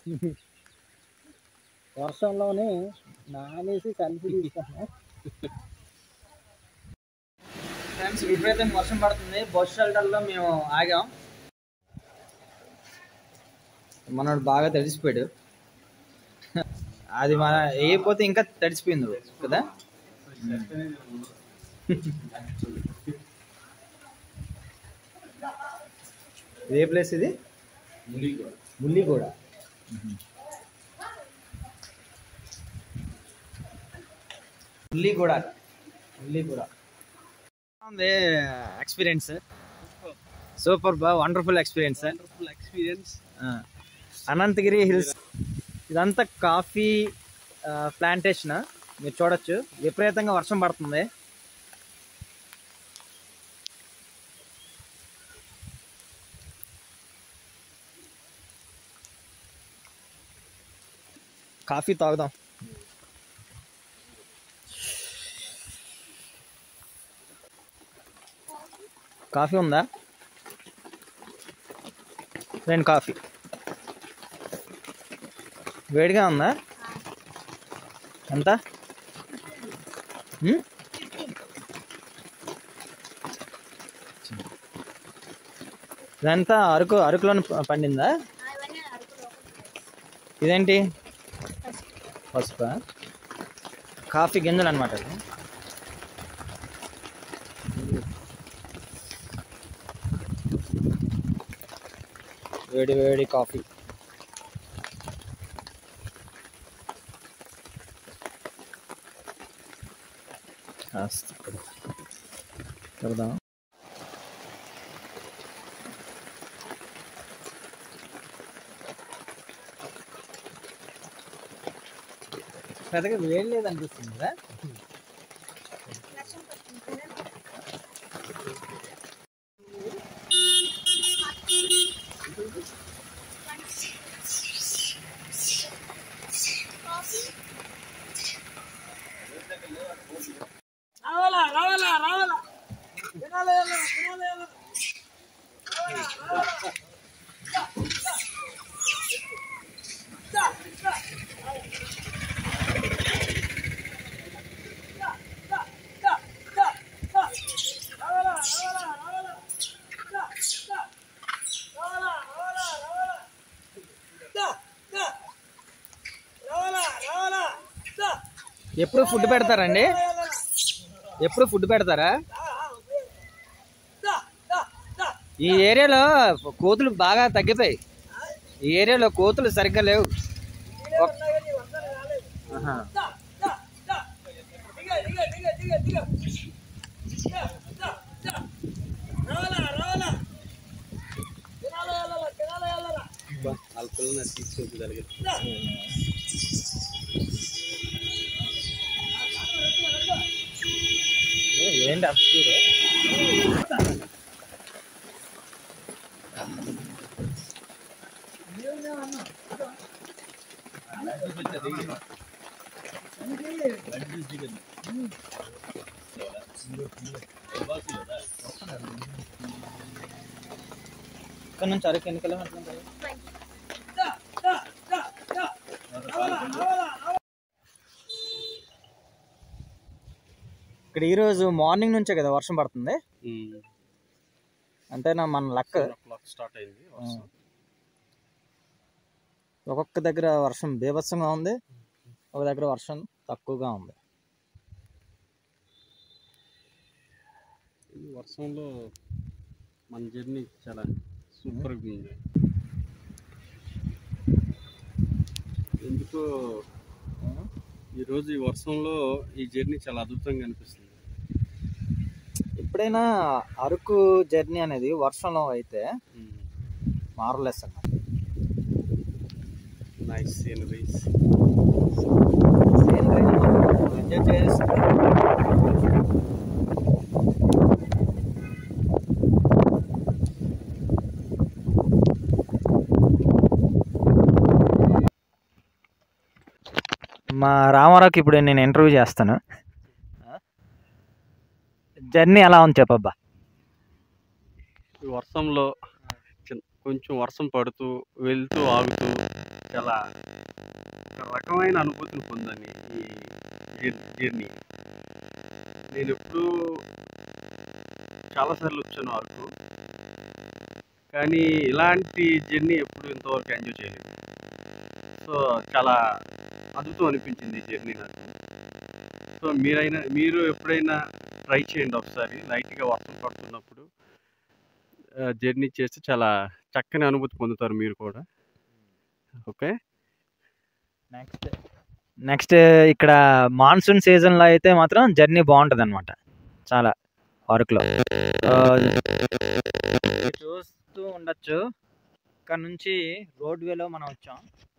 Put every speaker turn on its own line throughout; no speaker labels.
వర్షంలోనే నానేసి కలిసి తీసుకున్నా ఫ్రెండ్స్ విపరీతంగా వర్షం పడుతుంది బస్ షెల్టర్లో మేము ఆగాం మనోడు బాగా తడిసిపోయాడు అది మన వేయకపోతే ఇంకా తడిసిపోయింది కదా ఇది ఏ ప్లేస్ ఇది ముల్లిగూడ ముల్లిగూడ ముల్లిగూడ ఉంది ఎక్స్పీరియన్స్ సూపర్ బా wonderful experience
wonderful experience
Anantagiri hills ఇదంతా కాఫీ ప్లాంటేషన్ మీరు చూడొచ్చు విపరీతంగా వర్షం పడుతుంది కాఫీ తాగుదాం కాఫీ ఉందా రెండు కాఫీ వేడిగా ఉందా ఎంత ఉమ్? ఇదంతా అరకు అరకులోని ప- పండిందా ఇదేంటి పసుప కాఫీ గింజలు అనమాట వేడి వేడి కాఫీ కాస్త ఇక్కడ పెడదాం పెద్దగా వేడి లేదు అనిపిస్తుంది కదా ఎప్పుడు ఫుడ్ పెడతారండి ఎప్పుడు ఫుడ్ పెడతారా ఈ ఏరియాలో కోతులు బాగా తగ్గిపోయి ఈ ఏరియాలో కోతులు సరిగ్గా లేవు ఒక్- ఆహా.
వాళ్ళ పిల్లల్ని తీసుకొచ్చి
ఏ, ఏంటి అంత speed? ఇక్కడ నుంచి అరకు ఎన్ని కిలోమీటర్లు ఉంటుంది? ఇక్కడ ఈరోజు మార్నింగ్ నుంచే కదా వర్షం పడుతుంది అంటే నా మన లక్
క్లాక్ స్టార్ట్ అయింది వర్షం.
ఒక్కొక్క దగ్గర వర్షం బీభత్సంగా ఉంది ఒక దగ్గర వర్షం తక్కువగా ఉంది
ఈ వర్షంలో మన జర్నీ చాలా సూపర్గా ఉంది ఎందుకో ఈరోజు ఈ వర్షంలో ఈ జర్నీ చాలా అద్భుతంగా అనిపిస్తుంది
ఎప్పుడైనా అరకు జర్నీ అనేది వర్షంలో అయితే మారలెస్ అన్నమాట
నైస్ సీనరీస్
ఎంజాయ్ చేసి మా రామారావుకి ఇప్పుడు నేను ఇంటర్వ్యూ చేస్తాను జర్నీ ఎలా ఉంది చెప్పబ్బా
ఈ వర్షంలో చిన్- కొంచెం వర్షం పడుతూ వెళ్తూ ఆగుతూ చాలా ఒక రకమైన అనుభూతిని పొందాను ఈ జర్- జర్నీ నేను ఎప్పుడు చాలాసార్లు వచ్చాను అరకు కానీ ఇలాంటి జర్నీ ఎప్పుడు ఇంతవరకు ఎంజాయ్ చేయలేదు సో చాలా అద్భుతం అనిపించింది ఈ జర్నీ నాకు సో మీరైనా మీరు ఎప్పుడైనా ట్రై చేయండి ఒకసారి లైట్గా వర్షం పడుతున్నప్పుడు జర్నీ చేస్తే చాలా చక్కని అనుభూతి పొందుతారు మీరు కూడా ఓకే
నెక్స్ట్ నెక్స్ట్ ఇక్కడ మాన్సూన్ సీజన్లో అయితే మాత్రం జర్నీ బాగుంటుంది అనమాట చాలా అరకులో ఆ, మీరు చూస్తూ ఉండొచ్చు ఇక్కడ నుంచి రోడ్ వేలో మనం వచ్చాం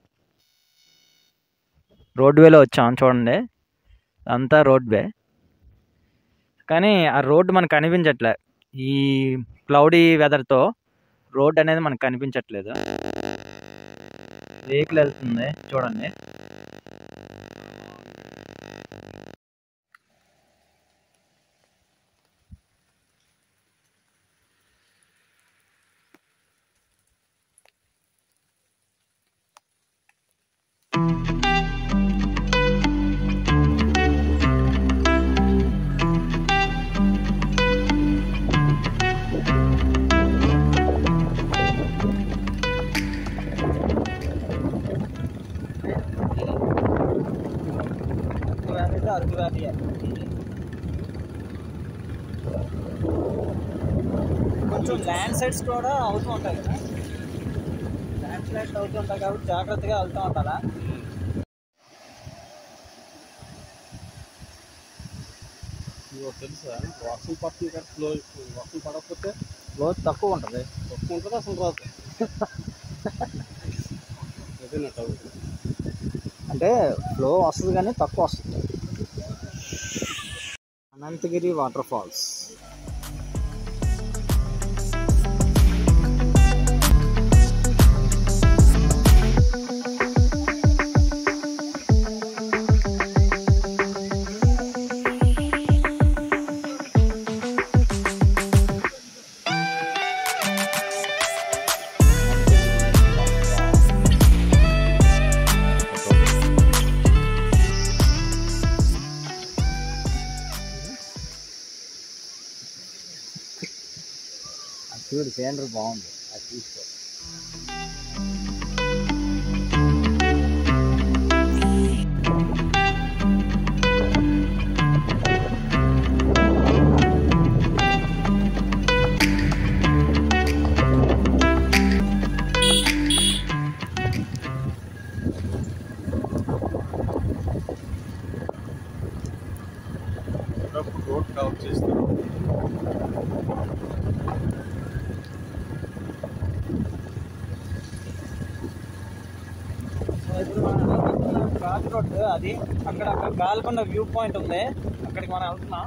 రోడ్ వేలో వచ్చాం చూడండి అంతా రోడ్ వే కానీ ఆ రోడ్డు మనకు కనిపించట్లే ఈ క్లౌడీ వెదర్తో రోడ్ అనేది మనకు కనిపించట్లేదు వెహికల్ వెళ్తుంది చూడండి అరకు వ్యాలీ కొంచెం ల్యాండ్ సైడ్స్ కూడా అవుతూ ఉంటాయి కదా ల్యాండ్ స్లైడ్స్ అవుతూ ఉంటాయి కాబట్టి జాగ్రత్తగా వెళ్తూ ఉండాలా
ఇదిగో తెలుసా వర్షం పడుతుంది కదా ఫ్లో వర్షం పడకపోతే
లోతు తక్కువ ఉంటుంది
తక్కువ ఉంటుంది అసలు రాదు అదే నా డౌట్
అంటే ఫ్లో వస్తుంది కానీ తక్కువ వస్తుంది అనంతగిరి వాటర్ ఫాల్స్ చూడు సీనరీ బాగుంది అది తీసుకో
అప్పుడప్పుడు రోడ్ కవర్ చేస్తారు
సో ఇప్పుడు మనం వెళ్తున్నాం ఘాట్ రోడ్ అది అక్కడ అక్కడ గాల్కొండ వ్యూ పాయింట్ ఉంది అక్కడికి మనం వెళ్తున్నాం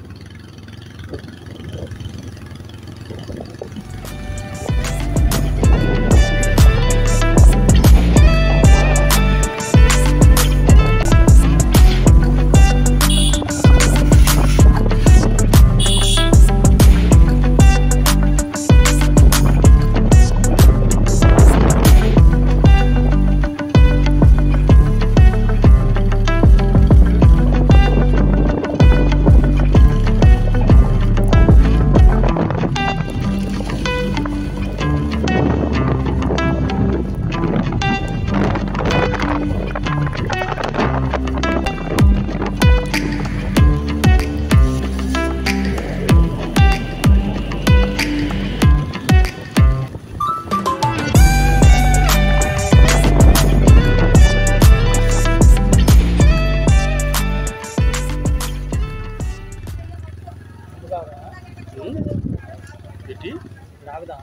ఏంటి
రాగుదా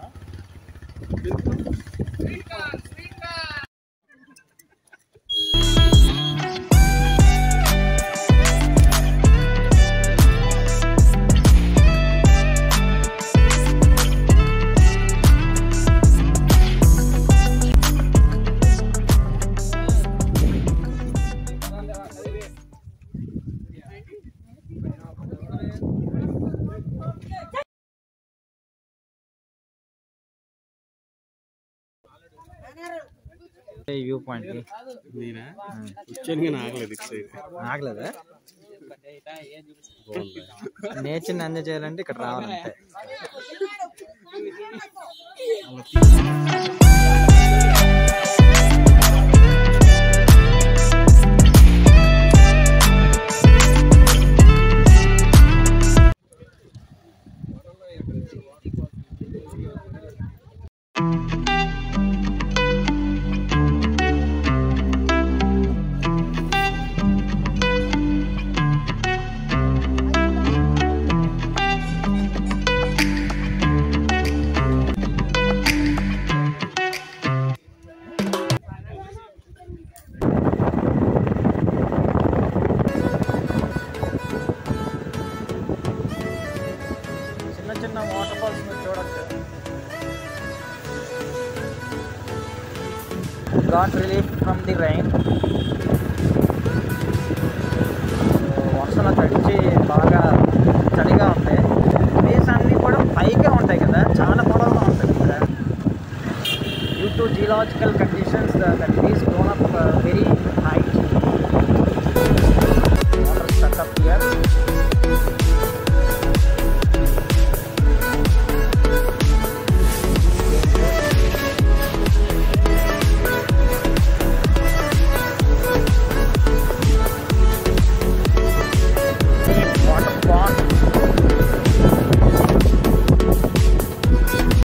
వ్యూ పాయింట్
నేనా వచ్చాను కానీ ఆగలేదు ఇటు సైడ్
ఆగలేదా
బాగుంది
నేచర్ని ఎంజాయ్ చేయాలంటే ఇక్కడ రావాలంటే చిన్న చిన్న వాటర్ ఫాల్స్ చూడొచ్చు got relief from the rain